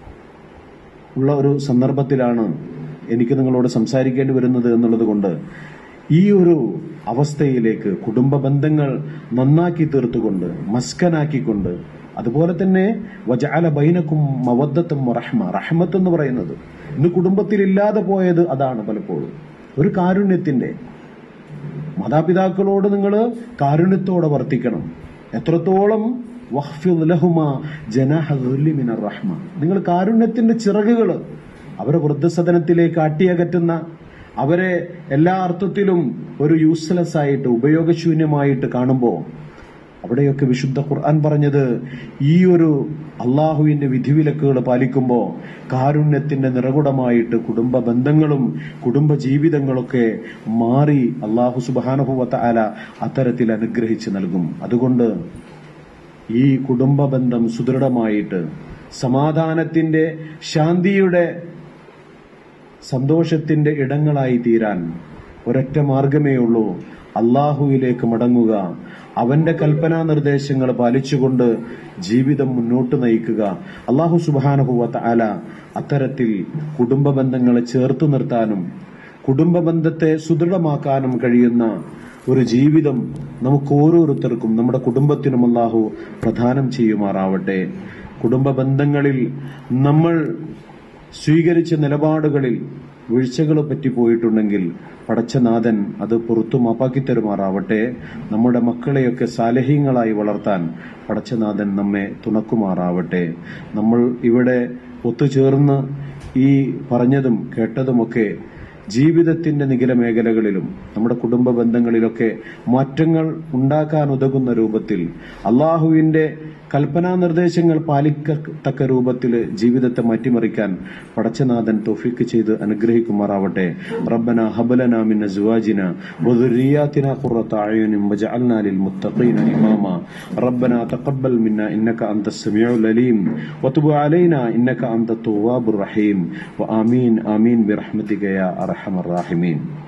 ഉള്ള ഒരു സന്ദർഭത്തിലാണ് എനിക്ക് നിങ്ങളോട് സംസാരിക്കേണ്ടി വരുന്നത് എന്നുള്ളത് കൊണ്ട് ഈ ഒരു അവസ്ഥയിലേക്ക് കുടുംബ ബന്ധങ്ങൾ നന്നാക്കി തീർത്തുകൊണ്ട് മസ്കനാക്കിക്കൊണ്ട് അതുപോലെ തന്നെ വജാല ബൈനക്കും മവദ്ദത്തും റഹ്മ റഹ്മത്ത് എന്ന് പറയുന്നത് ഇന്ന് കുടുംബത്തിൽ ഇല്ലാതെ പോയത് അതാണ് പലപ്പോഴും ഒരു കാരുണ്യത്തിന്റെ മാതാപിതാക്കളോട് നിങ്ങൾ കാരുണ്യത്തോടെ വർത്തിക്കണം എത്രത്തോളം വഖ്ഫിദ് ലഹുമ ജനാഹ ദുല്ലി മിനർ റഹ്മ നിങ്ങൾ കാരുണ്യത്തിന്റെ ചിറകുകൾ അവരെ വൃദ്ധസദനത്തിലേക്ക് അട്ടിയകറ്റുന്ന അവരെ എല്ലാ അർത്ഥത്തിലും ഒരു യൂസ്ലെസ് ആയിട്ട് ഉപയോഗശൂന്യമായിട്ട് കാണുമ്പോൾ അവിടെയൊക്കെ വിശുദ്ധ ഖുർആൻ പറഞ്ഞത് ഈ ഒരു അള്ളാഹുവിന്റെ വിധിവിലക്കുകൾ പാലിക്കുമ്പോൾ കാരുണ്യത്തിന്റെ നിറകുടമായിട്ട് കുടുംബ ബന്ധങ്ങളും കുടുംബ ജീവിതങ്ങളൊക്കെ മാറി അള്ളാഹു സുബാനുഭവത്ത ആല അത്തരത്തിൽ അനുഗ്രഹിച്ച് നൽകും അതുകൊണ്ട് ഈ കുടുംബ ബന്ധം സുദൃഢമായിട്ട് സമാധാനത്തിന്റെ ശാന്തിയുടെ സന്തോഷത്തിന്റെ ഇടങ്ങളായി തീരാൻ ഒരൊറ്റ മാർഗമേ ഉള്ളൂ അള്ളാഹുവിലേക്ക് മടങ്ങുക അവന്റെ കൽപ്പനാ നിർദ്ദേശങ്ങൾ പാലിച്ചുകൊണ്ട് ജീവിതം മുന്നോട്ട് നയിക്കുക അള്ളാഹു സുബാനുഭവത്ത അല അത്തരത്തിൽ കുടുംബ ബന്ധങ്ങളെ ചേർത്തു നിർത്താനും കുടുംബ ബന്ധത്തെ സുദൃഢമാക്കാനും കഴിയുന്ന ഒരു ജീവിതം നമുക്ക് ഓരോരുത്തർക്കും നമ്മുടെ കുടുംബത്തിനും അള്ളാഹു പ്രദാനം ചെയ്യുമാറാവട്ടെ കുടുംബ ബന്ധങ്ങളിൽ നമ്മൾ സ്വീകരിച്ച നിലപാടുകളിൽ വീഴ്ചകൾ പറ്റിപ്പോയിട്ടുണ്ടെങ്കിൽ പടച്ചനാഥൻ അത് പുറത്തു മാപ്പാക്കി തരുമാറാവട്ടെ നമ്മുടെ മക്കളെയൊക്കെ സാലഹ്യങ്ങളായി വളർത്താൻ പടച്ചനാഥൻ നമ്മെ തുണക്കുമാറാവട്ടെ നമ്മൾ ഇവിടെ ഒത്തുചേർന്ന് ഈ പറഞ്ഞതും കേട്ടതുമൊക്കെ ജീവിതത്തിന്റെ നിഖില മേഖലകളിലും നമ്മുടെ കുടുംബ ബന്ധങ്ങളിലൊക്കെ മാറ്റങ്ങൾ ഉണ്ടാക്കാൻ ഉതകുന്ന രൂപത്തിൽ അള്ളാഹുവിന്റെ കൽപ്പനാ നിർദ്ദേശങ്ങൾ പാലിക്കത്തക്ക രൂപത്തിൽ ജീവിതത്തെ മാറ്റിമറിക്കാൻ പടച്ചനാഥൻ തോഫിക്ക് ചെയ്ത് അനുഗ്രഹിക്കുമാറാവട്ടെ റബ്ബന ഹബലന മിൻ അസ്വാജിന വദുരിയാതിന ഖുറത അയുനിൻ വജഅൽനാ ലിൽ മുത്തഖീന ഇമാമ റബ്ബന തഖബ്ബൽ മിന്ന ഇന്നക അൻത സമീഉൽ അലീം വതുബ് അലൈനാ ഇന്നക അൻത തവ്വാബുർ റഹീം വആമീൻ ആമീൻ ബിറഹ്മതിക യാ അർഹമർ റാഹിമീൻ